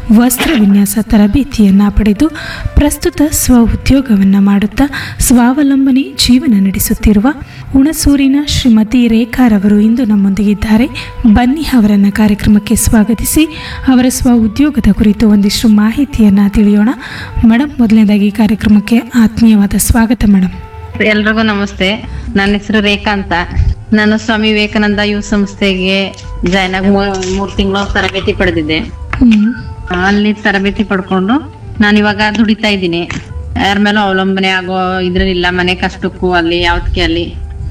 ವಸ್ತ್ರ ವಿನ್ಯಾಸ ತರಬೇತಿಯನ್ನು ಪಡೆದು ಪ್ರಸ್ತುತ ಸ್ವ ಉದ್ಯೋಗವನ್ನು ಮಾಡುತ್ತಾ ಸ್ವಾವಲಂಬನೆ ಜೀವನ ನಡೆಸುತ್ತಿರುವ ಹುಣಸೂರಿನ ಶ್ರೀಮತಿ ರೇಖಾರವರು ಇಂದು ನಮ್ಮೊಂದಿಗಿದ್ದಾರೆ ಬನ್ನಿ ಅವರನ್ನು ಕಾರ್ಯಕ್ರಮಕ್ಕೆ ಸ್ವಾಗತಿಸಿ ಅವರ ಸ್ವ ಉದ್ಯೋಗದ ಕುರಿತು ಒಂದಿಷ್ಟು ಮಾಹಿತಿಯನ್ನು ತಿಳಿಯೋಣ ಮೇಡಮ್ ಮೊದಲನೇದಾಗಿ ಕಾರ್ಯಕ್ರಮಕ್ಕೆ ಆತ್ಮೀಯವಾದ ಸ್ವಾಗತ ಮೇಡಮ್ ಎಲ್ರಿಗೂ ನಮಸ್ತೆ ನನ್ನ ಹೆಸರು ರೇಖಾ ಅಂತ ನಾನು ಸ್ವಾಮಿ ವಿವೇಕಾನಂದ ಯುವ ಸಂಸ್ಥೆಗೆ ಜಾಯ್ನ್ ಆಗಿ ಮೂ- ಮೂರ್ ತಿಂಗಳು ತರಬೇತಿ ಪಡೆದಿದ್ದೆ ಹ್ಮ್. ಅಲ್ಲಿ ತರಬೇತಿ ಪಡ್ಕೊಂಡು ನಾನು ಇವಾಗ ದುಡಿತಾ ಇದ್ದೀನಿ ಯಾರ ಮೇಲೂ ಅವಲಂಬನೆ ಆಗೋ ಇದ್ರಲ್ಲಿಲ್ಲ ಮನೆ ಕಷ್ಟಕ್ಕೂ ಅಲ್ಲಿ ಯಾವ್ದಕ್ಕೆ ಅಲ್ಲಿ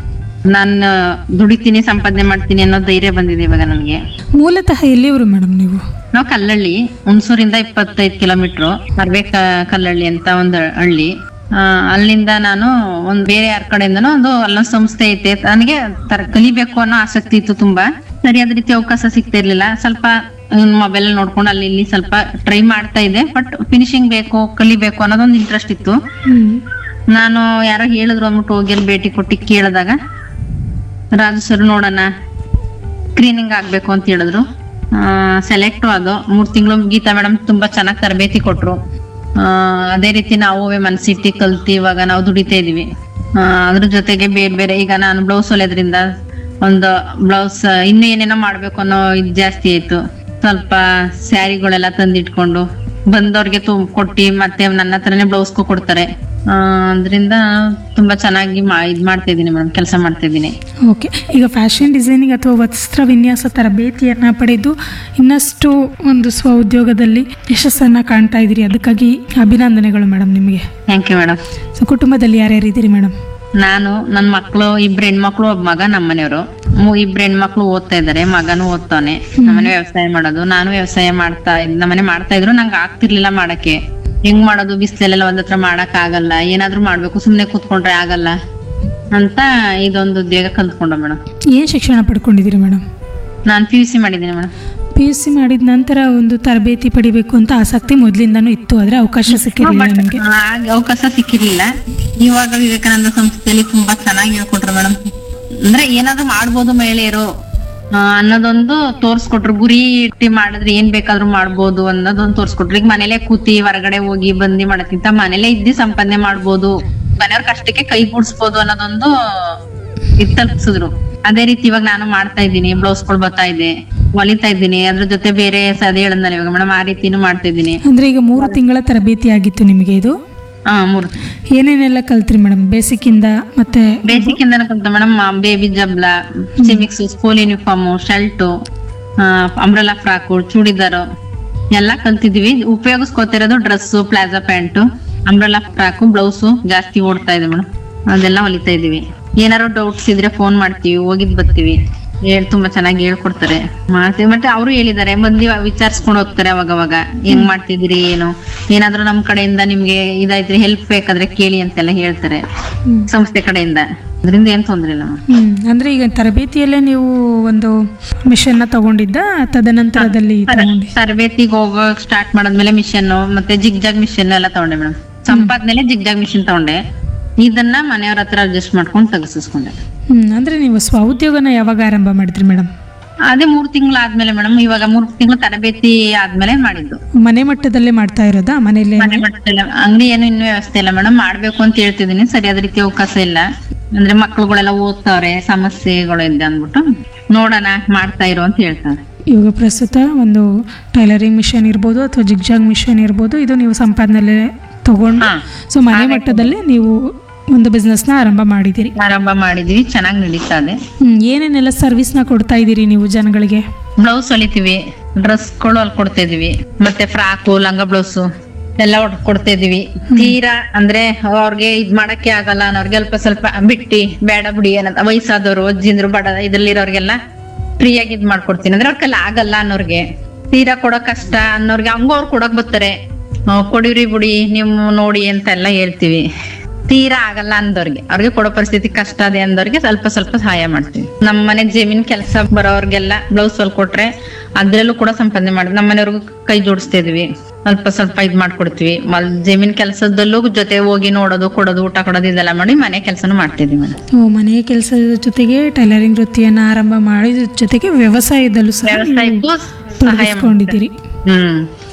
ನಾನು ದುಡಿತೀನಿ ಸಂಪಾದನೆ ಮಾಡ್ತೀನಿ ಅನ್ನೋ ಧೈರ್ಯ ಬಂದಿದೆ ಇವಾಗ ನನಗೆ ಮೂಲತಃ ಎಲ್ಲಿಯವರು ಮೇಡಮ್ ನೀವು ನಾವು ಕಲ್ಲಳ್ಳಿ ಹುಣಸೂರಿಂದ ಇಪ್ಪತ್ತೈದು ಕಿಲೋಮೀಟ್ರು ಅರ್ವೆ ಕಲ್ಲಳ್ಳಿ ಅಂತ ಒಂದು ಹಳ್ಳಿ ಆ, ಅಲ್ಲಿಂದ ನಾನು ಒಂದ್ ಬೇರೆ ಯಾರ ಕಡೆಯಿಂದನೂ ಒಂದು ಅಲ್ಲೊಂದು ಸಂಸ್ಥೆ ಐತೆ ನನಗೆ ತರ ಕಲಿಬೇಕು ಅನ್ನೋ ಆಸಕ್ತಿ ಇತ್ತು ತುಂಬಾ ಸರಿಯಾದ ರೀತಿ ಅವಕಾಶ ಸಿಗ್ತಾ ಇರ್ಲಿಲ್ಲ ಸ್ವಲ್ಪ ಮೊಬೈಲ್ ನೋಡ್ಕೊಂಡು ಅಲ್ಲಿ ಇಲ್ಲಿ ಸ್ವಲ್ಪ ಟ್ರೈ ಮಾಡ್ತಾ ಇದ್ದೆ ಬಟ್ ಫಿನಿಶಿಂಗ್ ಬೇಕು ಕಲಿಬೇಕು ಅನ್ನೋದೊಂದು ಇಂಟ್ರೆಸ್ಟ್ ಇತ್ತು ಹ್ಮ್. ನಾನು ಯಾರೋ ಹೇಳಿದ್ರು ಅಂದ್ಬಿಟ್ಟು ಹೋಗಿ ಅಲ್ಲಿ ಭೇಟಿ ಕೊಟ್ಟು ಕೇಳಿದಾಗ ರಾಜು ಸರ್ ನೋಡೋಣ ಸ್ಕ್ರೀನಿಂಗ್ ಆಗ್ಬೇಕು ಅಂತ ಹೇಳಿದ್ರು ಸೆಲೆಕ್ಟ್ ಅದು ಮೂರ್ ತಿಂಗಳು ಗೀತಾ ಮೇಡಮ್ ತುಂಬಾ ಚೆನ್ನಾಗಿ ತರಬೇತಿ ಕೊಟ್ರು ಆ, ಅದೇ ರೀತಿ ನಾವು ಮನಸ್ಸಿಟ್ಟಿ ಕಲ್ತಿ ಇವಾಗ ನಾವು ದುಡಿತಾ ಇದೀವಿ ಆ, ಅದ್ರ ಜೊತೆಗೆ ಬೇರೆ ಬೇರೆ ಈಗ ನಾನು ಬ್ಲೌಸ್ ಹೊಲಿಯೋದ್ರಿಂದ ಒಂದು ಬ್ಲೌಸ್ ಇನ್ನು ಏನೇನೋ ಮಾಡ್ಬೇಕು ಅನ್ನೋ ಇದು ಜಾಸ್ತಿ ಆಯ್ತು ಸ್ವಲ್ಪ ಸ್ಯಾರಿಗಳೆಲ್ಲ ತಂದಿಟ್ಕೊಂಡು ಬಂದವ್ರಿಗೆ ತುಂಬ ಕೊಟ್ಟಿ ಮತ್ತೆ ನನ್ನ ಹತ್ರನೇ ಬ್ಲೌಸ್ಗೂ ಕೊಡ್ತಾರೆ ಆ, ಅದ್ರಿಂದ ತುಂಬಾ ಚೆನ್ನಾಗಿ ಮಾ ಇದ್ ಮಾಡ್ತಾ ಇದೀನಿ ಮೇಡಮ್ ಕೆಲಸ ಮಾಡ್ತಾ ಇದೀನಿ ಓಕೆ ಈಗ ಫ್ಯಾಷನ್ ಡಿಸೈನಿಂಗ್ ಅಥವಾ ವಸ್ತ್ರ ವಿನ್ಯಾಸ ತರಬೇತಿಯನ್ನು ಪಡೆದು ಇನ್ನಷ್ಟು ಒಂದು ಸ್ವ ಉದ್ಯೋಗದಲ್ಲಿ ಯಶಸ್ಸನ್ನು ಕಾಣ್ತಾ ಇದ್ದೀರಿ ಅದಕ್ಕಾಗಿ ಅಭಿನಂದನೆಗಳು ಮೇಡಮ್ ನಿಮಗೆ ಥ್ಯಾಂಕ್ ಯು ಮೇಡಮ್ ಸೊ ಕುಟುಂಬದಲ್ಲಿ ಯಾರ್ಯಾರು ಇದ್ದೀರಿ ಮೇಡಮ್ ನಾನು ನನ್ ಮಕ್ಳು ಇಬ್ರು ಹೆಣ್ಮಕ್ಳು ಒಬ್ಬ ಮಗ ನಮ್ಮನೆಯವರು ಇಬ್ರು ಹೆಣ್ಮಕ್ಳು ಓದ್ತಾ ಇದಾರೆ ಮಗನು ಓದ್ತಾನೆ ನಮ್ಮನೆ ವ್ಯವಸಾಯ ಮಾಡೋದು ನಾನು ವ್ಯವಸಾಯ ಮಾಡ್ತಾ ಇದ್ ನಮ್ಮನೆ ಮಾಡ್ತಾ ಇದ್ರು ನಂಗೆ ಆಗ್ತಿರ್ಲಿಲ್ಲ ಮಾಡಕ್ಕೆ ಹೆಂಗ್ ಮಾಡೋದು ಬಿಸ್ಲೆಲ್ಲ ಒಂದ್ ಹತ್ರ ಮಾಡಕ್ ಆಗಲ್ಲ ಏನಾದ್ರೂ ಮಾಡ್ಬೇಕು ಸುಮ್ನೆ ಕೂತ್ಕೊಂಡ್ರೆ ಆಗಲ್ಲ ಅಂತ ಇದೊಂದು ಉದ್ಯೋಗ ಕಲ್ತ್ಕೊಂಡ ಮೇಡಮ್ ಏನು ಶಿಕ್ಷಣ ಪಡ್ಕೊಂಡಿದ್ದೀರಿ ಮೇಡಮ್ ನಾನ್ ಪಿ ಯು ಸಿ ಮಾಡಿದ್ದೀನಿ ಮೇಡಮ್ ಪಿ ಯು ಸಿ ಮಾಡಿದ ನಂತರ ಒಂದು ತರಬೇತಿ ಪಡಿಬೇಕು ಅಂತ ಆಸಕ್ತಿ ಮೊದಲಿಂದನೂ ಇತ್ತು ಆದರೆ ಅವಕಾಶ ಸಿಕ್ಕಿರಲಿಲ್ಲ ನಿಮಗೆ ಆಗ ಅವಕಾಶ ಸಿಕ್ಕಿರ್ಲಿಲ್ಲ ಇವಾಗ ವಿವೇಕಾನಂದ ಸಂಸ್ಥೆಯಲ್ಲಿ ತುಂಬಾ ಚೆನ್ನಾಗಿ ಹೇಳ್ಕೊಟ್ರು ಮೇಡಮ್ ಅಂದ್ರೆ ಏನಾದ್ರು ಮಾಡ್ಬೋದು ಮಹಿಳೆಯರು ಆ, ಅನ್ನೋದೊಂದು ತೋರ್ಸ್ಕೊಟ್ರು ಗುರಿ ಇಟ್ಟಿ ಮಾಡಿದ್ರೆ ಏನ್ ಬೇಕಾದ್ರೂ ಮಾಡ್ಬೋದು ಅನ್ನೋದೊಂದು ತೋರ್ಸ್ಕೊಟ್ರು ಈಗ ಮನೇಲೆ ಕೂತಿ ಹೊರಗಡೆ ಹೋಗಿ ಬಂದಿ ಮಾಡೋಕ್ಕಿಂತ ಮನೇಲೆ ಇದ್ದಿ ಸಂಪಾದನೆ ಮಾಡ್ಬೋದು ಮನೆಯವ್ರ ಕಷ್ಟಕ್ಕೆ ಕೈ ಗೂಡ್ಸ್ಬೋದು ಅನ್ನೋದೊಂದು ಇದ್ ತಲುಪಿಸಿದ್ರು ಅದೇ ರೀತಿ ಇವಾಗ ನಾನು ಮಾಡ್ತಾ ಇದ್ದೀನಿ ಬ್ಲೌಸ್ಗಳು ಬರ್ತಾ ಇದೆ ಹೊಲಿತಾ ಇದ್ದೀನಿ ಅದ್ರ ಜೊತೆ ಬೇರೆ ಅದೇ ಹೇಳದ್ನಲ್ಲ ಇವಾಗ ಮೇಡಮ್ ಆ ರೀತಿನೂ ಮಾಡ್ತಾ ಇದ್ದೀನಿ ಅಂದರೆ ಈಗ ಮೂರು ತಿಂಗಳ ತರಬೇತಿ ಆಗಿತ್ತು ನಿಮಗೆ ಇದು ಹಾ ಮೂರು ಏನೇನೆಲ್ಲ ಕಲ್ತ್ರಿ ಮೇಡಮ್ ಬೇಸಿಕ್ಕಿಂದ ಮತ್ತೆ ಬೇಸಿಕ್ ಇಂದ ಕಲ್ತ ಮೇಡಮ್ ಬೇಬಿ ಜಬ್ಲ ಸಿಮಿಕ್ಸ್ school uniform shirt umbrella frock churidar ಎಲ್ಲಾ ಕಲ್ತಿದೀವಿ ಉಪಯೋಗಿಸ್ಕೋತಿರೋದು dress palazzo pant umbrella frock blouse ಜಾಸ್ತಿ ಓಡ್ತಾ ಇದೆ ಮೇಡಮ್ ಅದೆಲ್ಲ ಹೊಲಿತಾ ಇದೀವಿ ಏನಾರು ಡೌಟ್ಸ್ ಇದ್ರೆ ಫೋನ್ ಮಾಡ್ತೀವಿ ಹೋಗಿದ್ ಬರ್ತೀವಿ ಹೇಳ್ ತುಂಬಾ ಚೆನ್ನಾಗಿ ಹೇಳ್ಕೊಡ್ತಾರೆ ಮಾಡ್ತೀವಿ ಮತ್ತೆ ಅವರು ಹೇಳಿದ್ದಾರೆ ಬಂದು ವಿಚಾರಿಸ್ಕೊಂಡು ಹೋಗ್ತಾರೆ ಅವಾಗ ಅವಾಗ ಹೆಂಗ್ ಮಾಡ್ತಿದ್ದೀರಿ ಏನು ಏನಾದ್ರೂ ನಮ್ ಕಡೆಯಿಂದ ನಿಮ್ಗೆ ಇದಾಯ್ತ್ರಿ ಹೆಲ್ಪ್ ಬೇಕಾದ್ರೆ ಕೇಳಿ ಅಂತೆಲ್ಲ ಹೇಳ್ತಾರೆ ಹ್ಮ್. ಸಂಸ್ಥೆ ಕಡೆಯಿಂದ ಅದರಿಂದ ಏನ್ ತೊಂದ್ರೆ ಇಲ್ಲ ಮ್ಯಾಮ್ ಹ್ಮ್ ಅಂದ್ರೆ ಈಗ ತರಬೇತಿಯಲ್ಲೇ ನೀವು ಒಂದು ಮಿಷನ್ನ ತಗೊಂಡಿದ್ದ ತದನಂತರದಲ್ಲಿ ತಗೊಂಡಿ ತರಬೇತಿಗೆ ಹೋಗೋ ಸ್ಟಾರ್ಟ್ ಮಾಡಾದ್ಮೇಲೆ ಮಿಷನ್ ಮತ್ತೆ ಜಿಗ್ ಜಾಗ್ ಮಿಷನ್ ಎಲ್ಲ ತಗೊಂಡೆ ಮೇಡಮ್ ಸಂಪಾದ್ಮೇಲೆ ಜಿಗ್ ಜಾಗ್ ಮಿಷನ್ ತಗೊಂಡೆ ಇದನ್ನ ಮನೆಯವ್ರ ಹತ್ರ ಅಡ್ಜಸ್ಟ್ ಮಾಡ್ಕೊಂಡು ತೆಗೆಸಿಸ್ಕೊಂಡೆ ಹ್ಮ್ ಅಂದ್ರೆ ನೀವು ಸ್ವ ಉದ್ಯೋಗನ ಯಾವಾಗ ಆರಂಭ ಮಾಡಿದ್ರಿ ಮೇಡಮ್ ಅದೇ ಮೂರ್ ತಿಂಗಳಾದ್ಮೇಲೆ ಮೇಡಮ್ ಇವಾಗ ಮೂರ್ ತಿಂಗಳು ತರಬೇತಿ ಆದ್ಮೇಲೆ ಮಾಡಿದ್ದು ಮನೆ ಮಟ್ಟದಲ್ಲೇ ಮಾಡ್ತಾ ಇರೋದಾ ಮನೇಲಿ ಮನೆ ಮಟ್ಟದಲ್ಲ ಅಂಗಡಿ ಏನು ಇನ್ನೂ ವ್ಯವಸ್ಥೆ ಇಲ್ಲ ಮೇಡಮ್ ಮಾಡ್ಬೇಕು ಅಂತ ಹೇಳ್ತಿದೀನಿ ಸರಿಯಾದ ರೀತಿ ಅವಕಾಶ ಇಲ್ಲ ಅಂದ್ರೆ ಮಕ್ಳುಗಳೆಲ್ಲ ಓದ್ತಾವ್ರೆ ಸಮಸ್ಯೆಗಳು ಇದೆ ಅಂದ್ಬಿಟ್ಟು ನೋಡೋಣ ಮಾಡ್ತಾ ಇರೋ ಅಂತ ಹೇಳ್ತಾರೆ ಇವಾಗ ಪ್ರಸ್ತುತ ಒಂದು ಟೈಲರಿಂಗ್ ಮಿಷನ್ ಇರ್ಬೋದು ಅಥವಾ ಜಿಗ್ಜಾಗ್ ಮಿಷನ್ ಇರ್ಬೋದು ಇದು ನೀವು ಸಂಪಾದನೆ ತಗೊಂಡು ಹಾ. ಸೊ ಮನೆ ಮಟ್ಟದಲ್ಲೇ ನೀವು ಒಂದು ಬಿಸ್ನೆಸ್ನ ಆರಂಭ ಮಾಡಿದ್ದೀರಿ ಆರಂಭ ಮಾಡಿದ್ವಿ ಚೆನ್ನಾಗಿ ನಡೀತಾ ಇದೆ ಹ್ಮ್ ಏನೇನೆಲ್ಲ ಸರ್ವಿಸ್ನ ಕೊಡ್ತಾ ಇದ್ದೀರಿ ನೀವು ಜನಗಳಿಗೆ ಬ್ಲೌಸ್ ಹೊಲಿತೀವಿ ಡ್ರೆಸ್ಗಳು ಹೊಲ್ ಕೊಡ್ತಾ ಇದೀವಿ ಮತ್ತೆ ಫ್ರಾಕು ಲಂಗ ಬ್ಲೌಸು ಎಲ್ಲ ಹೊಡ್ ಕೊಡ್ತಾ ಇದೀವಿ ತೀರಾ ಅಂದ್ರೆ ಅವ್ರಿಗೆ ಇದ್ ಮಾಡಕ್ಕೆ ಆಗಲ್ಲ ಅನ್ನೋರ್ಗೆ ಅಲ್ಪ ಸ್ವಲ್ಪ ಬಿಟ್ಟಿ ಬೇಡ ಬಿಡಿ ಏನಂತ ವಯಸ್ಸಾದವರು ಅಜ್ಜಿಂದ್ರು ಬಡ ಇದ್ರಲ್ಲಿರೋರ್ಗೆಲ್ಲ ಫ್ರೀಯಾಗಿ ಇದ್ ಮಾಡ್ಕೊಡ್ತೀನಿ ಅಂದ್ರೆ ಅವ್ರ ಕೈಲಿ ಆಗಲ್ಲ ಅನ್ನೋರ್ಗೆ ತೀರಾ ಕೊಡಕ್ ಕಷ್ಟ ಅನ್ನೋರ್ಗೆ ಹಂಗೂ ಅವ್ರು ಕೊಡಕ್ ಬರ್ತಾರೆ ಆ, ಕೊಡಿರಿ ಬಿಡಿ ನೀವು ನೋಡಿ ಅಂತ ಎಲ್ಲ ಹೇಳ್ತೀವಿ ತೀರಾ ಆಗಲ್ಲ ಅಂದವ್ರಿಗೆ ಅವ್ರಿಗೆ ಕೊಡೋ ಪರಿಸ್ಥಿತಿ ಕಷ್ಟ ಅದೇ ಅಂದವ್ರಿಗೆ ಸ್ವಲ್ಪ ಸ್ವಲ್ಪ ಸಹಾಯ ಮಾಡ್ತೀವಿ ನಮ್ಮ ಮನೆ ಜಮೀನ್ ಕೆಲಸ ಬರೋರ್ಗೆಲ್ಲ ಬ್ಲೌಸ್ ಹೊಲ್ಕೊಟ್ರೆ ಅದ್ರಲ್ಲೂ ಕೂಡ ಸಂಪಾದನೆ ಮಾಡಿ ನಮ್ಮ ಮನೆಯವ್ರಿಗೂ ಕೈ ಜೋಡಿಸ್ತಾ ಇದೀವಿ ಸ್ವಲ್ಪ ಸ್ವಲ್ಪ ಇದ್ ಮಾಡ್ಕೊಡ್ತೀವಿ ಮಲ್ ಜಮೀನ್ ಕೆಲಸದಲ್ಲೂ ಜೊತೆ ಹೋಗಿ ನೋಡೋದು ಕೊಡೋದು ಊಟ ಕೊಡೋದು ಇದೆಲ್ಲ ಮಾಡಿ ಮನೆ ಕೆಲಸನೂ ಮಾಡ್ತಿದೀವಿ ಮೇಡಮ್ ಓ, ಮನೆಯ ಕೆಲಸದ ಜೊತೆಗೆ ಟೈಲರಿಂಗ್ ವೃತ್ತಿಯನ್ನು ಆರಂಭ ಮಾಡಿದ ಜೊತೆಗೆ ವ್ಯವಸಾಯದಲ್ಲೂ ಸಹ ನೀವು ವ್ಯವಸಾಯಕ್ಕೂ ಸಹಾಯ ಮಾಡ್ತೀವಿ. ತೊಡಗಿಸ್ಕೊಂಡಿದ್ದೀರಿ ಹ್ಮ್